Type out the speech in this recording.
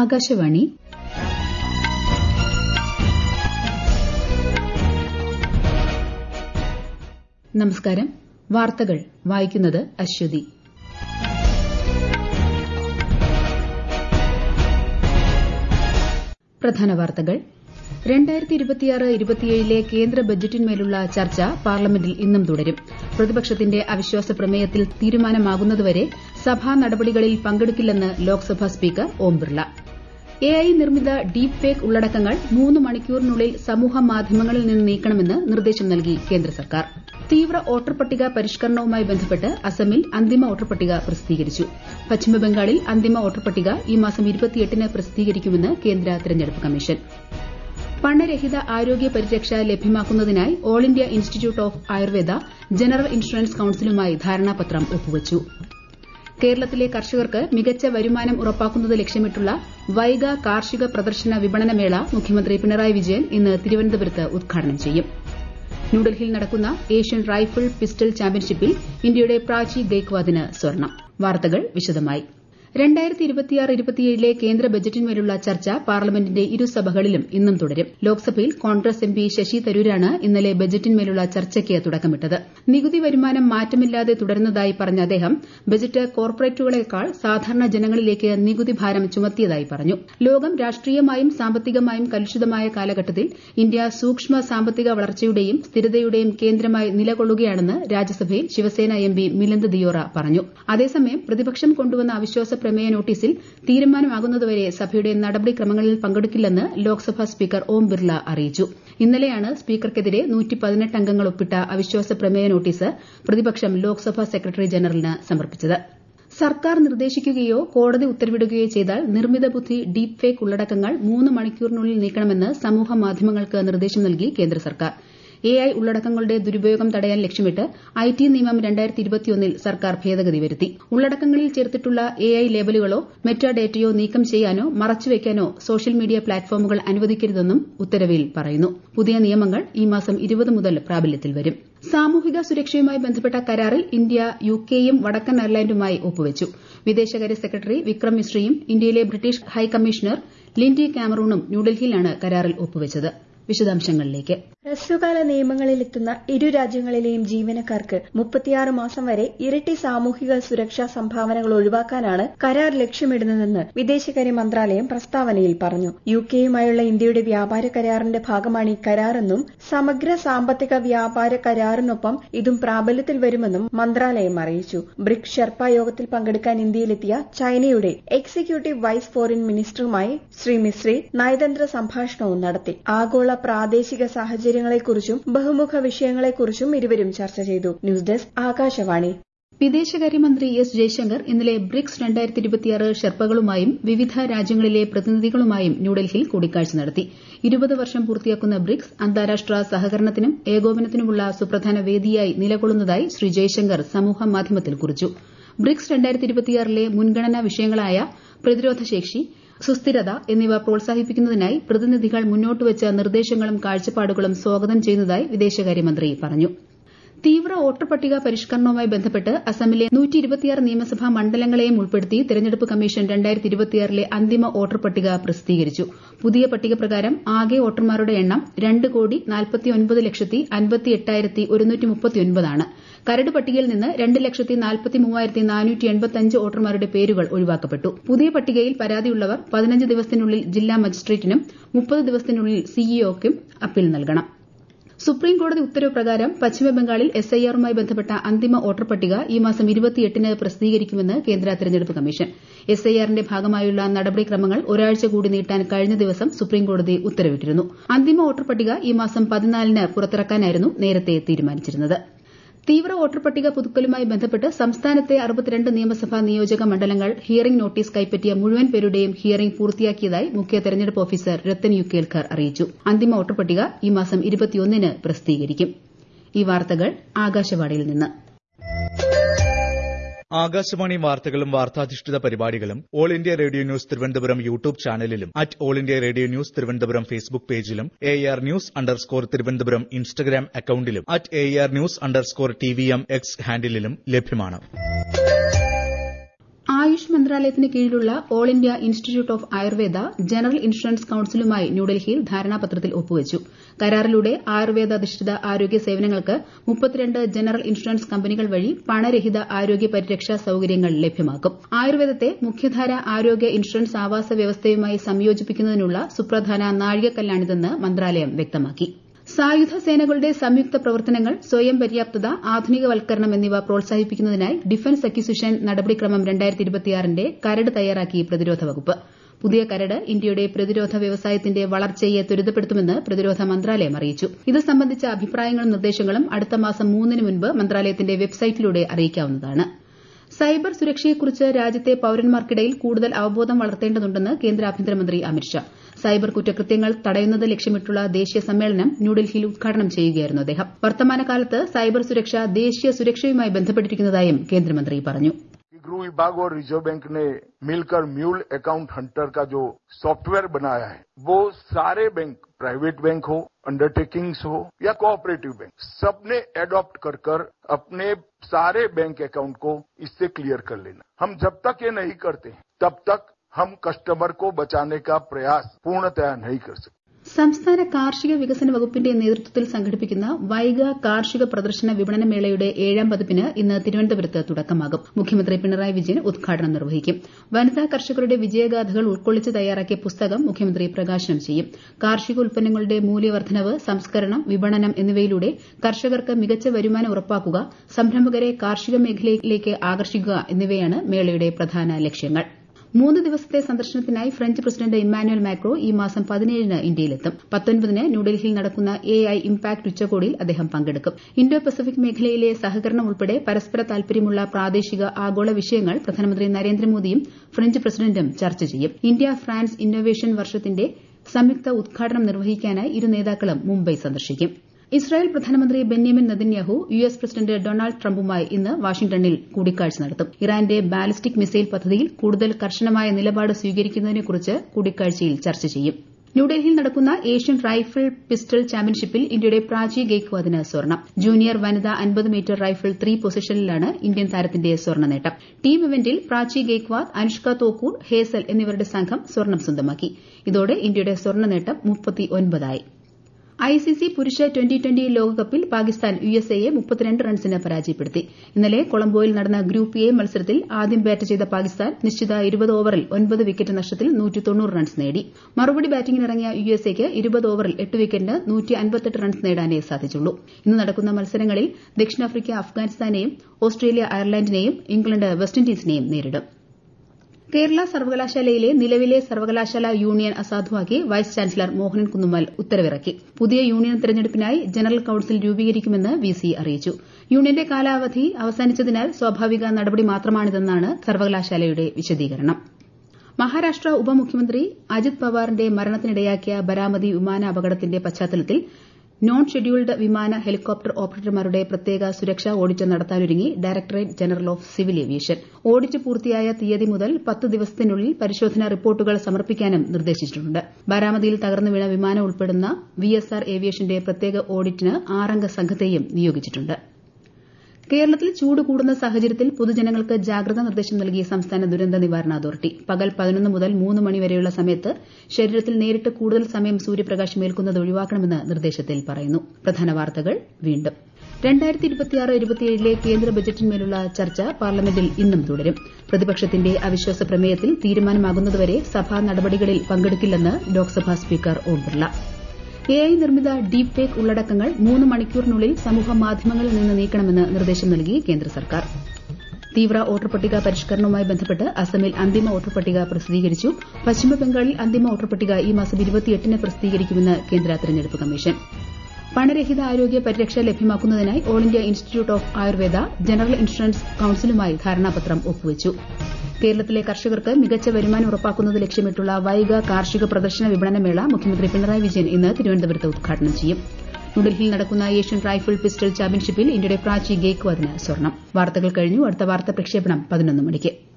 ആകാശവാണി നമസ്കാരം വാർത്തകൾ വായിക്കുന്നത് അശ്വതി പ്രധാന വാർത്തകൾ രണ്ടായിരത്തി ഇരുപത്തിയാറ് ഇരുപത്തിയേഴിലെ കേന്ദ്ര ബജറ്റിന്മേലുള്ള ചർച്ച പാർലമെന്റിൽ ഇന്നും തുടരും പ്രതിപക്ഷത്തിന്റെ അവിശ്വാസ പ്രമേയത്തിൽ തീരുമാനമാകുന്നതുവരെ സഭാ നടപടികളിൽ പങ്കെടുക്കില്ലെന്ന് ലോക്സഭാ സ്പീക്കർ ഓം ബിർള എഐ നിർമ്മിത ഡീപ് ഫേക്ക് ഉള്ളടക്കങ്ങൾ മൂന്ന് മണിക്കൂറിനുള്ളിൽ സമൂഹ മാധ്യമങ്ങളിൽ നിന്ന് നീക്കണമെന്ന് നിർദ്ദേശം നൽകി കേന്ദ്ര സർക്കാർ തീവ്ര വോട്ടർ പട്ടിക പരിഷ്കരണവുമായി ബന്ധപ്പെട്ട് അസമിൽ അന്തിമ വോട്ടർ പട്ടിക പ്രസിദ്ധീകരിച്ചു പശ്ചിമബംഗാളിൽ അന്തിമ വോട്ടർ പട്ടിക ഈ മാസം ന് പ്രസിദ്ധീകരിക്കുമെന്ന് കേന്ദ്ര തെരഞ്ഞെടുപ്പ് കമ്മീഷൻ പണരഹിത ആരോഗ്യ പരിരക്ഷ ലഭ്യമാക്കുന്നതിനായി All India Institute of Ayurveda General Insurance കൌൺസിലുമായി ധാരണാപത്രം ഒപ്പുവച്ചു കേരളത്തിലെ കർഷകർക്ക് മികച്ച വരുമാനം ഉറപ്പാക്കുന്നത് ലക്ഷ്യമിട്ടുള്ള വൈഗ കാർഷിക പ്രദർശന വിപണന മേള മുഖ്യമന്ത്രി പിണറായി വിജയൻ ഇന്ന് തിരുവനന്തപുരത്ത് ഉദ്ഘാടനം ചെയ്യും ന്യൂഡൽഹിയിൽ നടക്കുന്ന ഏഷ്യൻ റൈഫിൾ പിസ്റ്റൾ ചാമ്പ്യൻഷിപ്പിൽ ഇന്ത്യയുടെ പ്രാചി ഗെയ്ക്വാദിന് സ്വർണ്ണം വാർത്തകൾ വിശദമായി രണ്ടായിരത്തി ഇരുപത്തിയാറ് ഇരുപത്തിയേഴിലെ കേന്ദ്ര ബജറ്റിന്മേലുള്ള ചർച്ച പാർലമെന്റിന്റെ ഇരുസഭകളിലും ഇന്നും തുടരും ലോക്സഭയിൽ കോൺഗ്രസ് എംപി ശശി തരൂരാണ് ഇന്നലെ ബജറ്റിന്മേലുള്ള ചർച്ചയ്ക്ക് തുടക്കമിട്ടത് നികുതി വരുമാനം മാറ്റമില്ലാതെ തുടരുന്നതായി പറഞ്ഞ അദ്ദേഹം ബജറ്റ് കോർപ്പറേറ്റുകളെക്കാൾ സാധാരണ ജനങ്ങളിലേക്ക് നികുതി ഭാരം ചുമത്തിയതായി പറഞ്ഞു ലോകം രാഷ്ട്രീയമായും സാമ്പത്തികമായും കലുഷിതമായ കാലഘട്ടത്തിൽ ഇന്ത്യ സൂക്ഷ്മ സാമ്പത്തിക വളർച്ചയുടെയും സ്ഥിരതയുടെയും കേന്ദ്രമായി നിലകൊള്ളുകയാണെന്ന് രാജ്യസഭയിൽ ശിവസേന എംപി മിലിന്ദ് ദിയോറ പറഞ്ഞു അതേസമയം പ്രതിപക്ഷം കൊണ്ടുവന്ന അവിശ്വാസ പ്രമേയ നോട്ടീസിൽ തീരുമാനമാകുന്നതുവരെ സഭയുടെ നടപടിക്രമങ്ങളിൽ പങ്കെടുക്കില്ലെന്ന് ലോക്സഭാ സ്പീക്കർ ഓം ബിർള അറിയിച്ചു ഇന്നലെയാണ് സ്പീക്കർക്കെതിരെ അംഗങ്ങൾ ഒപ്പിട്ട അവിശ്വാസ പ്രമേയ നോട്ടീസ് പ്രതിപക്ഷം ലോക്സഭാ സെക്രട്ടറി ജനറലിന് സമർപ്പിച്ചത് സർക്കാർ നിർദ്ദേശിക്കുകയോ കോടതി ഉത്തരവിടുകയോ ചെയ്താൽ നിർമ്മിത ബുദ്ധി ഡീപ് ഫേക്ക് ഉള്ളടക്കങ്ങൾ മൂന്ന് മണിക്കൂറിനുള്ളിൽ നീക്കണമെന്ന് സമൂഹ മാധ്യമങ്ങൾക്ക് നിർദ്ദേശം നൽകി കേന്ദ്ര സർക്കാർ എഐ ഉള്ളടക്കങ്ങളുടെ ദുരുപയോഗം തടയാൻ ലക്ഷ്യമിട്ട് ഐടി നിയമം ൽ സർക്കാർ ഭേദഗതി വരുത്തി ഉള്ളടക്കങ്ങളിൽ ചേർത്തിട്ടുള്ള എഐ ലേബലുകളോ മെറ്റാഡേറ്റയോ നീക്കം ചെയ്യാനോ മറച്ചുവെക്കാനോ സോഷ്യൽ മീഡിയ പ്ലാറ്റ്ഫോമുകൾ അനുവദിക്കരുതെന്നും ഉത്തരവിൽ പറയുന്നു പുതിയ നിയമങ്ങൾ ഈ മാസം മുതൽ പ്രാബല്യത്തിൽ വരും സാമൂഹിക സുരക്ഷയുമായി ബന്ധപ്പെട്ട കരാറിൽ ഇന്ത്യ യുകെയും വടക്കൻ അയർലൻഡുമായി ഒപ്പുവച്ചു വിദേശകാര്യ സെക്രട്ടറി വിക്രം മിശ്രയും ഇന്ത്യയിലെ ബ്രിട്ടീഷ് ഹൈക്കമ്മീഷണർ ലിൻഡി കാമറൂണും ന്യൂഡൽഹിയിലാണ് കരാറിൽ ഒപ്പുവച്ചത് വിശദാംശങ്ങളിലേക്ക് ഹ്രസ്വകാല നിയമങ്ങളിലെത്തുന്ന ഇരു രാജ്യങ്ങളിലെയും ജീവനക്കാർക്ക് മുപ്പത്തിയാറ് മാസം വരെ ഇരട്ടി സാമൂഹിക സുരക്ഷാ സംഭാവനകൾ ഒഴിവാക്കാനാണ് കരാർ ലക്ഷ്യമിടുന്നതെന്ന് വിദേശകാര്യ മന്ത്രാലയം പ്രസ്താവനയിൽ പറഞ്ഞു യുകെയുമായുള്ള ഇന്ത്യയുടെ വ്യാപാര കരാറിന്റെ ഭാഗമാണ് ഈ കരാറെന്നും സമഗ്ര സാമ്പത്തിക വ്യാപാര കരാറിനൊപ്പം ഇതും പ്രാബല്യത്തിൽ വരുമെന്നും മന്ത്രാലയം അറിയിച്ചു ബ്രിക് ഷെർപ്പ യോഗത്തിൽ പങ്കെടുക്കാൻ ഇന്ത്യയിലെത്തിയ ചൈനയുടെ എക്സിക്യൂട്ടീവ് വൈസ് ഫോറിൻ മിനിസ്റ്ററുമായി ശ്രീ മിശ്രി നയതന്ത്ര സംഭാഷണവും നടത്തി ആഗോള പ്രാദേശിക സാഹചര്യങ്ങളെക്കുറിച്ചും ബഹുമുഖ വിഷയങ്ങളെക്കുറിച്ചും ഇരുവരും ചർച്ച ചെയ്തു ന്യൂസ് ഡെസ്ക് ആകാശവാണി വിദേശകാര്യമന്ത്രി എസ് ജയശങ്കർ ഇന്നലെ ബ്രിക്സ് ഷെർപ്പകളുമായും വിവിധ രാജ്യങ്ങളിലെ പ്രതിനിധികളുമായും ന്യൂഡൽഹിയിൽ കൂടിക്കാഴ്ച നടത്തി ഇരുപത് വർഷം പൂർത്തിയാക്കുന്ന ബ്രിക്സ് അന്താരാഷ്ട്ര സഹകരണത്തിനും ഏകോപനത്തിനുമുള്ള സുപ്രധാന വേദിയായി നിലകൊള്ളുന്നതായി ശ്രീ ജയശങ്കർ സമൂഹമാധ്യമത്തിൽ കുറിച്ചു ബ്രിക്സ് ലെ മുൻഗണനാ വിഷയങ്ങളായ പ്രതിരോധശേഷി സുസ്ഥിരത എന്നിവ പ്രോത്സാഹിപ്പിക്കുന്നതിനായി പ്രതിനിധികൾ മുന്നോട്ടുവച്ച നിർദ്ദേശങ്ങളും കാഴ്ചപ്പാടുകളും സ്വാഗതം ചെയ്യുന്നതായി വിദേശകാര്യമന്ത്രി പറഞ്ഞു തീവ്ര വോട്ടർ പട്ടിക പരിഷ്കരണവുമായി ബന്ധപ്പെട്ട് അസമിലെ നിയമസഭാ മണ്ഡലങ്ങളെയും ഉൾപ്പെടുത്തി തെരഞ്ഞെടുപ്പ് കമ്മീഷൻ ലെ അന്തിമ വോട്ടർ പട്ടിക പ്രസിദ്ധീകരിച്ചു പുതിയ പട്ടിക പ്രകാരം ആകെ വോട്ടർമാരുടെ എണ്ണം രണ്ട് കോടി നാൽപ്പത്തിയൊൻപത് ലക്ഷത്തി അൻപത്തി എട്ടായിരത്തി ഒരുന്നൂറ്റി മുപ്പത്തിയൊൻപതാണ് കരട് പട്ടികയിൽ നിന്ന് രണ്ട് ലക്ഷത്തി നാൽപ്പത്തി മൂവായിരത്തി നാനൂറ്റി എൺപത്തിയഞ്ച് വോട്ടർമാരുടെ പേരുകൾ ഒഴിവാക്കപ്പെട്ടു പുതിയ പട്ടികയിൽ പരാതിയുള്ളവർ പതിനഞ്ച് ദിവസത്തിനുള്ളിൽ ജില്ലാ മജിസ്ട്രേറ്റിനും മുപ്പത് ദിവസത്തിനുള്ളിൽ സിഇഒയ്ക്കും അപ്പീൽ നൽകണം സുപ്രീം കോടതി ഉത്തരവ് പ്രകാരം പശ്ചിമബംഗാളിൽ എസ്ഐആറുമായി ബന്ധപ്പെട്ട അന്തിമ വോട്ടർ പട്ടിക ഈ മാസം ന് പ്രസിദ്ധീകരിക്കുമെന്ന് കേന്ദ്ര തെരഞ്ഞെടുപ്പ് കമ്മീഷൻ എസ്ഐആറിന്റെ ഭാഗമായുള്ള നടപടിക്രമങ്ങൾ ഒരാഴ്ച കൂടി നീട്ടാൻ കഴിഞ്ഞ ദിവസം സുപ്രീംകോടതി ഉത്തരവിട്ടിരുന്നു അന്തിമ വോട്ടർ പട്ടിക ഈ മാസം പതിനാലിന് പുറത്തിറക്കാനായിരുന്നു നേരത്തെ തീരുമാനിച്ചിരുന്നത് തീവ്ര വോട്ടർ പട്ടിക പുതുക്കലുമായി ബന്ധപ്പെട്ട് സംസ്ഥാനത്തെ അറുപത്തിരണ്ട് നിയമസഭാ നിയോജക മണ്ഡലങ്ങൾ ഹിയറിംഗ് നോട്ടീസ് കൈപ്പറ്റിയ മുഴുവൻ പേരുടെയും ഹിയറിംഗ് പൂർത്തിയാക്കിയതായി മുഖ്യ തെരഞ്ഞെടുപ്പ് ഓഫീസർ രത്തൻ യു കേൽക്കർ അറിയിച്ചു അന്തിമ വോട്ടർ പട്ടിക ഈ മാസം ന് പ്രസിദ്ധീകരിക്കും ഈ വാർത്തകൾ ആകാശവാണിയിൽ നിന്ന് ആകാശവാണി വാർത്തകളും വാർത്താധിഷ്ഠിത പരിപാടികളും All India Radio News Thiruvananthapuram YouTube ചാനലിലും at All India Radio News Thiruvananthapuram Facebook പേജിലും A R news underscore Thiruvananthapuram Instagram അക്കൌണ്ടിലും at A R news underscore T V M X ഹാൻഡിലും ലഭ്യമാണ് ആയുഷ് മന്ത്രാലയത്തിന് കീഴിലുള്ള All India Institute of Ayurveda General Insurance കൌൺസിലുമായി ന്യൂഡൽഹിയിൽ ധാരണാപത്രത്തിൽ ഒപ്പുവച്ചു കരാറിലൂടെ ആയുർവേദാധിഷ്ഠിത ആരോഗ്യ സേവനങ്ങൾക്ക് മുപ്പത്തിരണ്ട് ജനറൽ ഇൻഷുറൻസ് കമ്പനികൾ വഴി പണരഹിത ആരോഗ്യ പരിരക്ഷാ സൌകര്യങ്ങൾ ലഭ്യമാക്കും ആയുർവേദത്തെ മുഖ്യധാര ആരോഗ്യ ഇൻഷുറൻസ് ആവാസ വ്യവസ്ഥയുമായി സംയോജിപ്പിക്കുന്നതിനുള്ള സുപ്രധാന നാഴികക്കല്ലാണിതെന്ന് മന്ത്രാലയം വ്യക്തമാക്കി സായുധ സേനകളുടെ സംയുക്ത പ്രവർത്തനങ്ങൾ സ്വയം പര്യാപ്തത ആധുനികവൽക്കരണം എന്നിവ പ്രോത്സാഹിപ്പിക്കുന്നതിനായി ഡിഫൻസ് അക്വിസിഷൻ നടപടിക്രമം ന്റെ കരട് തയ്യാറാക്കി പ്രതിരോധ വകുപ്പ് പുതിയ കരട് ഇന്ത്യയുടെ പ്രതിരോധ വ്യവസായത്തിന്റെ വളർച്ചയെ ത്വരിതപ്പെടുത്തുമെന്ന് പ്രതിരോധ മന്ത്രാലയം അറിയിച്ചു ഇത് സംബന്ധിച്ച അഭിപ്രായങ്ങളും നിർദ്ദേശങ്ങളും അടുത്ത മാസം മൂന്നിന് മുൻപ് മന്ത്രാലയത്തിന്റെ വെബ്സൈറ്റിലൂടെ അറിയിക്കാവുന്നതാണ് സൈബർ സുരക്ഷയെക്കുറിച്ച് രാജ്യത്തെ പൌരന്മാർക്കിടയിൽ കൂടുതൽ അവബോധം വളർത്തേണ്ടതുണ്ടെന്ന് കേന്ദ്ര ആഭ്യന്തരമന്ത്രി അമിത്ഷാ സൈബർ കുറ്റകൃത്യങ്ങൾ തടയുന്നത് ലക്ഷ്യമിട്ടുള്ള ദേശീയ സമ്മേളനം ന്യൂഡൽഹിയിൽ ഉദ്ഘാടനം ചെയ്യുകയായിരുന്നു അദ്ദേഹം വർത്തമാനകാലത്ത് സൈബർ സുരക്ഷ ദേശീയ സുരക്ഷയുമായി ബന്ധപ്പെട്ടിരിക്കുന്നതായും കേന്ദ്രമന്ത്രി പറഞ്ഞു गृह विभाग और रिजर्व बैंक ने मिलकर म्यूल अकाउंट हंटर का जो सॉफ्टवेयर बनाया है वो सारे बैंक प्राइवेट बैंक हो अंडरटेकिंग्स हो या कोऑपरेटिव बैंक सबने एडॉप्ट कर कर अपने सारे बैंक अकाउंट को इससे क्लियर कर लेना हम जब तक ये नहीं करते तब तक हम कस्टमर को बचाने का प्रयास पूर्णतया नहीं कर सकते സംസ്ഥാന കാർഷിക വികസന വകുപ്പിന്റെ നേതൃത്വത്തിൽ സംഘടിപ്പിക്കുന്ന വൈഗ കാർഷിക പ്രദർശന വിപണന മേളയുടെ ഏഴാം പതിപ്പിന് ഇന്ന് തിരുവനന്തപുരത്ത് തുടക്കമാകും മുഖ്യമന്ത്രി പിണറായി വിജയൻ ഉദ്ഘാടനം നിർവഹിക്കും വനിതാ കർഷകരുടെ വിജയഗാഥകൾ ഉൾക്കൊള്ളിച്ച് തയ്യാറാക്കിയ പുസ്തകം മുഖ്യമന്ത്രി പ്രകാശനം ചെയ്യും കാർഷിക ഉൽപ്പന്നങ്ങളുടെ മൂല്യവർദ്ധനവ് സംസ്കരണം വിപണനം എന്നിവയിലൂടെ കർഷകർക്ക് മികച്ച വരുമാനം ഉറപ്പാക്കുക സംരംഭകരെ കാർഷിക മേഖലയിലേക്ക് ആകർഷിക്കുക എന്നിവയാണ് മേളയുടെ പ്രധാന ലക്ഷ്യങ്ങൾ മൂന്ന് ദിവസത്തെ സന്ദർശനത്തിനായി ഫ്രഞ്ച് പ്രസിഡന്റ് ഇമ്മാനുവൽ മാക്രോ ഈ മാസം പതിനേഴിന് ഇന്ത്യയിലെത്തും പത്തൊൻപതിന് ന്യൂഡൽഹിയിൽ നടക്കുന്ന എ ഐ ഇംപാക്ട് ഉച്ചകോടിയിൽ അദ്ദേഹം പങ്കെടുക്കും ഇന്തോ പസഫിക് മേഖലയിലെ സഹകരണം ഉൾപ്പെടെ പരസ്പര താൽപര്യമുള്ള പ്രാദേശിക ആഗോള വിഷയങ്ങൾ പ്രധാനമന്ത്രി നരേന്ദ്രമോദിയും ഫ്രഞ്ച് പ്രസിഡന്റും ചർച്ച ചെയ്യും ഇന്ത്യ ഫ്രാൻസ് ഇന്നൊവേഷൻ വർഷത്തിന്റെ സംയുക്ത ഉദ്ഘാടനം നിർവഹിക്കാനായി ഇരു നേതാക്കളും മുംബൈ സന്ദർശിക്കും ഇസ്രായേൽ പ്രധാനമന്ത്രി Benjamin Netanyahu U S president Donald ട്രംപുമായി ഇന്ന് വാഷിംഗ്ടണിൽ കൂടിക്കാഴ്ച നടത്തും ഇറാന്റെ ബാലിസ്റ്റിക് മിസൈൽ പദ്ധതിയിൽ കൂടുതൽ കർശനമായ നിലപാട് സ്വീകരിക്കുന്നതിനെക്കുറിച്ച് കൂടിക്കാഴ്ചയിൽ ചർച്ച ചെയ്യും ന്യൂഡൽഹിയിൽ നടക്കുന്ന ഏഷ്യൻ റൈഫിൾ പിസ്റ്റൾ ചാമ്പ്യൻഷിപ്പിൽ ഇന്ത്യയുടെ പ്രാചി ഗെയ്ക്വാദിന് സ്വർണം ജൂനിയർ വനിതാ അൻപത് മീറ്റർ റൈഫിൾ ത്രീ പൊസിഷനിലാണ് ഇന്ത്യൻ താരത്തിന്റെ സ്വർണ്ണ നേട്ടം ടീം ഇവന്റിൽ പ്രാചി ഗെയ്ക്വാദ് അനുഷ്ക തോക്കൂർ ഹേസൽ എന്നിവരുടെ സംഘം സ്വർണം സ്വന്തമാക്കി ഇതോടെ ഇന്ത്യയുടെ സ്വർണ്ണ നേട്ടം മുപ്പത്തിയൊൻപതായി ഐസിസി പുരുഷ ട്വന്റി ട്വന്റി ലോകകപ്പിൽ പാകിസ്ഥാൻ യുഎസ്എയെ മുപ്പത്തിരണ്ട് റൺസിന് പരാജയപ്പെടുത്തി ഇന്നലെ കൊളംബോയിൽ നടന്ന ഗ്രൂപ്പ് എ മത്സരത്തിൽ ആദ്യം ബാറ്റ് ചെയ്ത പാകിസ്ഥാൻ നിശ്ചിത ഇരുപത് ഓവറിൽ ഒൻപത് വിക്കറ്റ് നഷ്ടത്തിൽ റൺസ് നേടി മറുപടി ബാറ്റിംഗിനിറങ്ങിയ യുഎസ്എയ്ക്ക് ഇരുപത് ഓവറിൽ എട്ട് വിക്കറ്റിന് റൺസ് നേടാനേ സാധിച്ചുള്ളൂ ഇന്ന് നടക്കുന്ന മത്സരങ്ങളിൽ ദക്ഷിണാഫ്രിക്ക അഫ്ഗാനിസ്ഥാനെയും ഓസ്ട്രേലിയ അയർലൻഡിനെയും ഇംഗ്ലണ്ട് വെസ്റ്റ് ഇൻഡീസിനെയും നേരിടും കേരള സർവകലാശാലയിലെ നിലവിലെ സർവകലാശാല യൂണിയൻ അസാധുവാക്കി വൈസ് ചാൻസലർ മോഹനൻ കുന്നുമ്മൽ ഉത്തരവിറക്കി പുതിയ യൂണിയൻ തെരഞ്ഞെടുപ്പിനായി ജനറൽ കൌൺസിൽ രൂപീകരിക്കുമെന്ന് വിസി അറിയിച്ചു യൂണിയന്റെ കാലാവധി അവസാനിച്ചതിനാൽ സ്വാഭാവിക നടപടി മാത്രമാണിതെന്നാണ് സർവകലാശാലയുടെ വിശദീകരണം മഹാരാഷ്ട്ര ഉപമുഖ്യമന്ത്രി അജിത് പവാറിന്റെ മരണത്തിനിടയാക്കിയ ബരാമതി വിമാന അപകടത്തിന്റെ പശ്ചാത്തലത്തിൽ നോൺ ഷെഡ്യൂൾഡ് വിമാന ഹെലികോപ്റ്റർ ഓപ്പറേറ്റർമാരുടെ പ്രത്യേക സുരക്ഷാ ഓഡിറ്റ് നടത്താനൊരുങ്ങി Directorate General of Civil Aviation audit പൂർത്തിയായ തീയതി മുതൽ പത്ത് ദിവസത്തിനുള്ളിൽ പരിശോധനാ റിപ്പോർട്ടുകൾ സമർപ്പിക്കാനും നിർദ്ദേശിച്ചിട്ടുണ്ട് ബാരാമതിയിൽ തകർന്നു വീണ വിമാനം ഉൾപ്പെടുന്ന വിഎസ്ആർ ഏവിയേഷന്റെ പ്രത്യേക ഓഡിറ്റിന് ആറംഗ സംഘത്തെയും നിയോഗിച്ചിട്ടുണ്ട് കേരളത്തിൽ ചൂട് കൂടുന്ന സാഹചര്യത്തിൽ പൊതുജനങ്ങൾക്ക് ജാഗ്രതാ നിർദ്ദേശം നൽകി സംസ്ഥാന ദുരന്ത നിവാരണ അതോറിറ്റി പകൽ പതിനൊന്ന് മുതൽ മൂന്ന് മണിവരെയുള്ള സമയത്ത് ശരീരത്തിൽ നേരിട്ട് കൂടുതൽ സമയം സൂര്യപ്രകാശം ഏൽക്കുന്നത് ഒഴിവാക്കണമെന്ന് നിർദ്ദേശത്തിൽ പറയുന്നു പ്രധാന വാർത്തകൾ വീണ്ടും രണ്ടായിരത്തി ഇരുപത്തിയാറ് ഇരുപത്തിയേഴിലെ കേന്ദ്ര ബജറ്റിന്മേലുള്ള ചർച്ച പാർലമെന്റിൽ ഇന്നും തുടരും പ്രതിപക്ഷത്തിന്റെ അവിശ്വാസ പ്രമേയത്തിൽ തീരുമാനമാകുന്നതുവരെ സഭാ നടപടികളിൽ പങ്കെടുക്കില്ലെന്ന് Lok Sabha speaker Om Birla A I നിർമ്മിത ഡീപ് ഫേക്ക് ഉള്ളടക്കങ്ങൾ മൂന്ന് മണിക്കൂറിനുള്ളിൽ സമൂഹ മാധ്യമങ്ങളിൽ നിന്ന് നീക്കണമെന്ന് നിർദ്ദേശം നൽകി കേന്ദ്ര സർക്കാർ തീവ്ര വോട്ടർപട്ടിക പരിഷ്കരണവുമായി ബന്ധപ്പെട്ട് അസമിൽ അന്തിമ വോട്ടർപട്ടിക പ്രസിദ്ധീകരിച്ചു പശ്ചിമബംഗാളിൽ അന്തിമ വോട്ടർപട്ടിക ഈ മാസം ഇരുപത്തിയെട്ടിന് പ്രസിദ്ധീകരിക്കുമെന്ന് കേന്ദ്ര തെരഞ്ഞെടുപ്പ് കമ്മീഷൻ പണരഹിത ആരോഗ്യ പരിരക്ഷ ലഭ്യമാക്കുന്നതിനായി All India Institute of Ayurveda General Insurance കൌൺസിലുമായി ധാരണാപത്രം ഒപ്പുവച്ചു കേരളത്തിലെ കർഷകർക്ക് മികച്ച വരുമാനം ഉറപ്പാക്കുന്നത് ലക്ഷ്യമിട്ടുള്ള വൈഗ കാർഷിക പ്രദർശന വിപണനമേള മുഖ്യമന്ത്രി പിണറായി വിജയൻ ഇന്ന് തിരുവനന്തപുരത്ത് ഉദ്ഘാടനം ചെയ്യും ന്യൂഡൽഹിയിൽ നടക്കുന്ന ഏഷ്യൻ റൈഫിൾ പിസ്റ്റൾ ചാമ്പ്യൻഷിപ്പിൽ ഇന്ത്യയുടെ പ്രാചി ഗേക്വാദിന് സ്വർണം വാർത്തകൾ കഴിഞ്ഞു അടുത്ത വാർത്താ പ്രക്ഷേപണം പതിനൊന്ന് മണിക്ക്